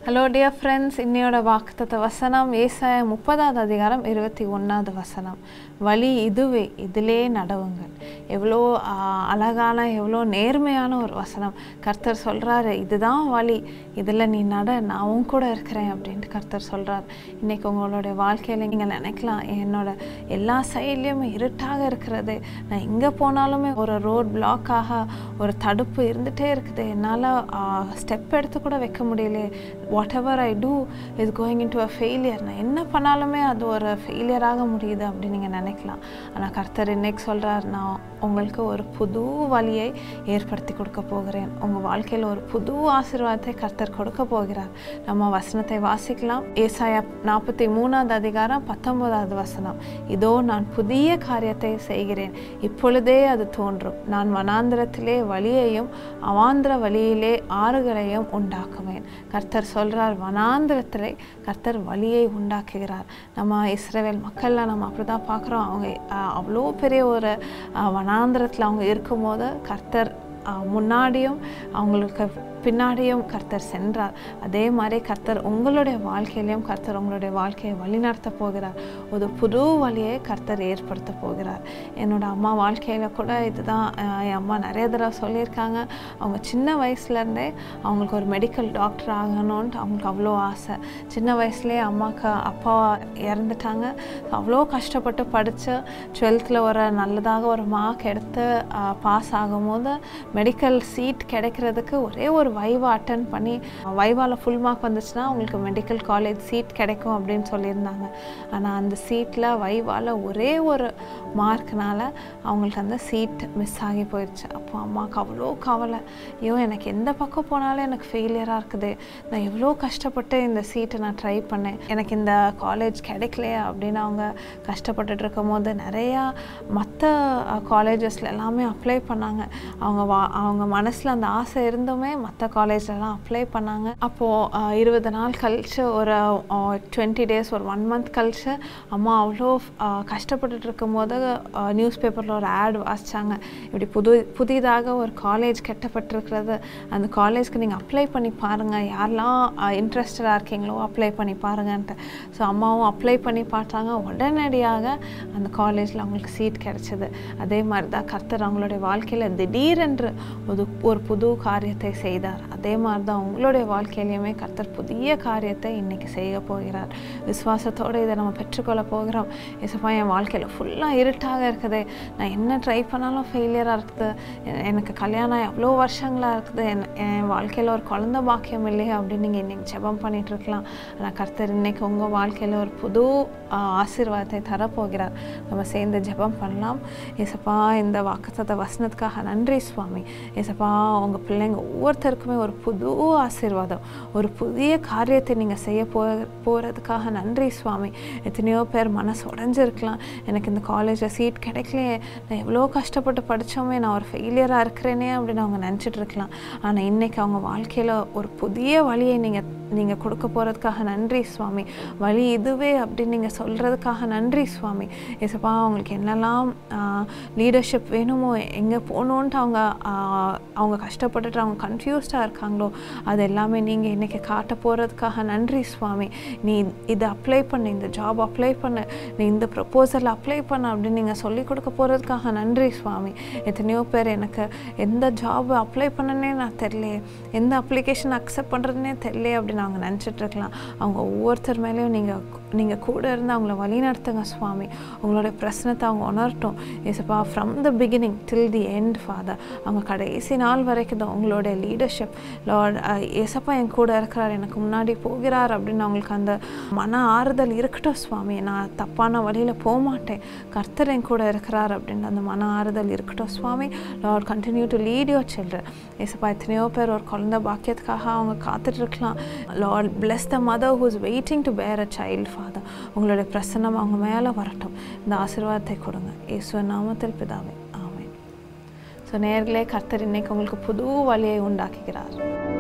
hello dear friends இன்னையோட வாக்குத்தத்த வசனம் ஏசாய முப்பதாவது அதிகாரம் இருபத்தி ஒன்றாவது வசனம் வழி இதுவே இதிலே நடவுங்கள் எவ்வளோ ஆ, அழகான எவ்வளோ நேர்மையான ஒரு வசனம் கர்த்தர் சொல்கிறாரு இதுதான் வழி இதில் நீ நட நான் உன் கூட இருக்கிறேன் அப்படின்ட்டு கர்த்தர் சொல்கிறார் இன்னைக்கு உங்களுடைய வாழ்க்கையில் நீங்கள் நினைக்கலாம் என்னோட எல்லா சைட்லேயுமே இருட்டாக இருக்கிறது நான் எங்கே போனாலுமே ஒரு ரோட் பிளாக்காக ஒரு தடுப்பு இருந்துகிட்டே இருக்குது என்னால் ஸ்டெப் எடுத்து கூட வைக்க முடியலையே whatever I do is going into a failure நான் என்ன பண்ணாலுமே அது ஒரு ஃபெயிலியராக முடியுது அப்படின்னு நீங்கள் நினைக்கலாம் ஆனால் கர்த்தர் இன்னைக்கு சொல்கிறார் நான் உங்களுக்கு ஒரு புது வழியை ஏற்படுத்தி கொடுக்க போகிறேன் உங்கள் வாழ்க்கையில் ஒரு புது ஆசீர்வாதத்தை கர்த்தர் கொடுக்க போகிறார் நம்ம வசனத்தை வாசிக்கலாம் ஏசாயா நாற்பத்தி மூணாவது அதிகாரம் பத்தொன்பதாவது வசனம் இதோ நான் புதிய காரியத்தை செய்கிறேன் இப்பொழுதே அது தோன்றும் நான் வனாந்திரத்திலே வழியையும் அவாந்திர வழியிலே ஆறுகளையும் உண்டாக்குவேன் கர்த்தர் சொல்றார் வனாந்திரத்திலே கர்த்தர் வழியை உண்டாக்குகிறார் நம்ம இஸ்ரவேல் மக்கள்லாம் நம்ம அப்படிதான் பார்க்குறோம் அவங்க அஹ், அவ்வளோ பெரிய ஒரு அஹ், வனாந்திரத்தில் அவங்க இருக்கும்போது கர்த்தர் அஹ், முன்னாடியும் அவங்களுக்கு பின்னாடியும் கர்த்தர் சென்றார் அதே மாதிரி கர்த்தர் உங்களுடைய வாழ்க்கையிலையும் கர்த்தர் உங்களுடைய வாழ்க்கையை வழிநடத்த போகிறார் ஒரு புது வழியை கர்த்தர் ஏற்படுத்த போகிறார் என்னோட அம்மா வாழ்க்கையில் கூட இதுதான் அஹ், என் அம்மா நிறைய தடவை சொல்லியிருக்காங்க அவங்க சின்ன வயசுலேருந்தே அவங்களுக்கு ஒரு மெடிக்கல் டாக்டர் ஆகணும்ன்ட்டு அவங்களுக்கு அவ்வளோ ஆசை சின்ன வயசுலேயே அம்மாவுக்கு அப்பா இறந்துட்டாங்க அவ்வளோ கஷ்டப்பட்டு படித்து டுவெல்த்தில் ஒரு நல்லதாக ஒரு மார்க் எடுத்து பாஸ் ஆகும்போது மெடிக்கல் சீட் கிடைக்கிறதுக்கு ஒரே ஒரு வைவா அட்டன் பண்ணி வைவாவில் ஃபுல் மார்க் வந்துச்சுன்னா உங்களுக்கு மெடிக்கல் காலேஜ் சீட் கிடைக்கும் அப்படின்னு சொல்லியிருந்தாங்க ஆனால் அந்த சீட்டில் வைவாவில் ஒரே ஒரு மார்க்னால அவங்களுக்கு அந்த சீட் மிஸ் ஆகி போயிடுச்சு அப்போ அம்மாவுக்கு அவ்வளோ கவலை ஐயோ எனக்கு எந்த பக்கம் போனாலும் எனக்கு ஃபெயிலியராக இருக்குது நான் எவ்வளோ கஷ்டப்பட்டு இந்த சீட்டை நான் ட்ரை பண்ணேன் எனக்கு இந்த காலேஜ் கிடைக்கலையே அப்படின்னு அவங்க கஷ்டப்பட்டுட்டு இருக்கும் போது நிறையா மற்ற காலேஜஸில் எல்லாமே அப்ளை பண்ணாங்க அவங்க வா அவங்க மனசில் அந்த ஆசை இருந்துமே மற்ற காலேஜ்லலாம் அப்ளை பண்ணாங்க அப்போது இருபது நாள் கழிச்சு ஒரு டுவெண்ட்டி டேஸ் ஒரு ஒன் மந்த் கழிச்சு அம்மா அவ்வளோ அஹ், கஷ்டப்பட்டுட்டு இருக்கும்போது நியூஸ் பேப்பரில் ஒரு ஆட் வாசிச்சாங்க இப்படி புது புதிதாக ஒரு காலேஜ் கட்டப்பட்டிருக்கிறது அந்த காலேஜ்க்கு நீங்கள் அப்ளை பண்ணி பாருங்கள் யாரெல்லாம் இன்ட்ரெஸ்டடாக இருக்கீங்களோ அப்ளை பண்ணி பாருங்கன்ட்டு ஸோ அம்மாவும் அப்ளை பண்ணி பார்த்தாங்க உடனடியாக அந்த காலேஜில் அவங்களுக்கு சீட் கிடைச்சது அதே மாதிரி தான் கர்த்தர் அவங்களுடைய வாழ்க்கையில் திடீரென்று ஒரு ஒரு புது காரியத்தை செய்தார் அதே மாதிரி தான் உங்களுடைய வாழ்க்கையிலையுமே கர்த்தர் புதிய காரியத்தை இன்னைக்கு செய்ய போகிறார் விசுவாசத்தோடு இதை நம்ம பெற்றுக்கொள்ள போகிறோம் இசப்பா என் வாழ்க்கையில் ஃபுல்லாக இருட்டாக இருக்குது நான் என்ன ட்ரை பண்ணாலும் ஃபெயிலியராக இருக்குது எ- எனக்கு கல்யாணம் எவ்வளோ வருஷங்களாக இருக்குது என் என் வாழ்க்கையில் ஒரு குழந்த பாக்கியம் இல்லையே அப்படின்னு நீங்கள் இன்றைக்கி ஜெபம் பண்ணிட்டு இருக்கலாம் ஆனால் கர்த்தர் இன்னைக்கு உங்கள் வாழ்க்கையில் ஒரு புது ஆ, ஆசீர்வாதத்தை தரப்போகிறார் நம்ம சேர்ந்து ஜெபம் பண்ணலாம் ஏசப்பா இந்த வாக்குத்தத்த வசனத்துக்காக நன்றி சுவாமி ஏசப்பா உங்கள் பிள்ளைங்க ஒவ்வொருத்தருக்குமே ஒரு புது ஆசீர்வாதம் ஒரு புதிய காரியத்தை நீங்கள் செய்ய போ போகிறதுக்காக நன்றி சுவாமி எத்தனையோ பேர் மனசு உடஞ்சிருக்கலாம் எனக்கு இந்த காலேஜில் சீட் கிடைக்கலையே நான் எவ்வளோ கஷ்டப்பட்டு படித்தோமே நான் ஒரு ஃபெயிலியராக இருக்கிறேனே அப்படின்னு அவங்க நினச்சிட்டு இருக்கலாம் ஆனால் இன்னைக்கு அவங்க வாழ்க்கையில் ஒரு புதிய வழியை நீங்கள் நீங்கள் கொடுக்க போகிறதுக்காக நன்றி சுவாமி வழி இதுவே அப்படின்னு நீங்கள் சொல்கிறதுக்காக நன்றி சுவாமி ஏசப்பா அவங்களுக்கு என்னெல்லாம் லீடர்ஷிப் வேணுமோ எங்கே போகணுன்ட்டு அவங்க ஆஹ், அவங்க கஷ்டப்பட்டுட்டு அவங்க கன்ஃபியூஸ்டாக இருக்காங்களோ அது எல்லாமே நீங்கள் இன்றைக்கி காட்ட போகிறதுக்காக நன்றி சுவாமி நீ இதை அப்ளை பண்ணு இந்த ஜாப் அப்ளை பண்ணு நீ இந்த ப்ரப்போசல் அப்ளை பண்ணு அப்படின்னு நீங்கள் சொல்லி கொடுக்க போகிறதுக்காக நன்றி சுவாமி எத்தனையோ பேர் எனக்கு எந்த ஜாப் அப்ளை பண்ணனே நான் தெரியலையே எந்த அப்ளிகேஷன் அக்செப்ட் பண்ணுறதுனே தெரியலையே அப்படின்னு அவங்க நினச்சிட்டு இருக்கலாம் அவங்க ஒவ்வொருத்தர் மேலேயும் நீங்கள் நீங்கள் கூட இருந்து அவங்கள வழி நடத்துங்க சுவாமி உங்களுடைய பிரச்சனத்தை அவங்க உணரட்டும் ஏசப்பா from the beginning till the end father அவங்க கடைசி நாள் வரைக்கும் தான் உங்களுடைய லீடர்ஷிப் லார்ட் ஏசப்பா என் கூட இருக்கிறார் எனக்கு முன்னாடி போகிறார் அப்படின்னு அவங்களுக்கு அந்த மன ஆறுதல் இருக்கட்டும் சுவாமி நான் தப்பான வழியில் போக மாட்டேன் கர்த்தர் என் கூட இருக்கிறார் அப்படின்னு அந்த மன ஆறுதல் இருக்கட்டும் சுவாமி lord continue to lead your children ஏசப்பா எத்தனையோ பேர் ஒரு குழந்தை பாக்கியத்துக்காக அவங்க காத்துட்டு இருக்கலாம் lord bless the mother who's waiting to bear a child father உங்களுடைய பிரசன்னம் அவங்க மேலே வரட்டும் இந்த ஆசீர்வாதத்தை கொடுங்க இயேசுவ நாமத்தில் பிதாவே ஆமென் ஸோ நேர்களே கர்த்தர் இன்னைக்கு உங்களுக்கு புது வழியை உண்டாக்குகிறார்